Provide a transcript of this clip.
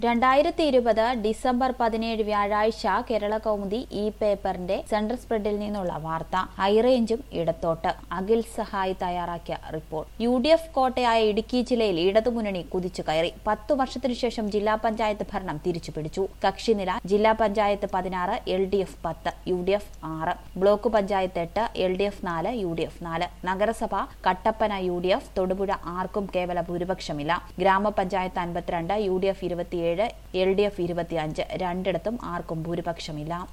രണ്ടായിരത്തി ഇരുപത് ഡിസംബർ പതിനേഴ് വ്യാഴാഴ്ച കേരള കൗമുദി ഇ പേപ്പറിന്റെ സെൻട്രൽ സ്പ്രെഡിൽ നിന്നുള്ള വാർത്ത ഹൈറേഞ്ചും ഇടത്തോട്ട് അഖിൽ സഹായി തയ്യാറാക്കിയ റിപ്പോർട്ട് യു ഡി എഫ് കോട്ടയായ ഇടുക്കി ജില്ലയിൽ ഇടതുമുന്നണി കുതിച്ചു കയറി പത്തു വർഷത്തിനു ശേഷം ജില്ലാ പഞ്ചായത്ത് ഭരണം തിരിച്ചുപിടിച്ചു കക്ഷിനില ജില്ലാ പഞ്ചായത്ത് പതിനാറ് എൽ ഡി എഫ് പത്ത് യു ഡി എഫ് ആറ് ബ്ലോക്ക് പഞ്ചായത്ത് എട്ട് എൽ ഡി എഫ് നാല് യു ഡി എഫ് നാല് നഗരസഭ Kattappana U D F Thodupuzha ആർക്കും കേവല ഭൂരിപക്ഷമില്ല ഗ്രാമപഞ്ചായത്ത് അൻപത്തിരണ്ട് യു ഡി എഫ് ഇരുപത്തിയേഴ് എൽ ഡി എഫ് ഇരുപത്തിയഞ്ച് രണ്ടിടത്തും ആർക്കും ഭൂരിപക്ഷമില്ല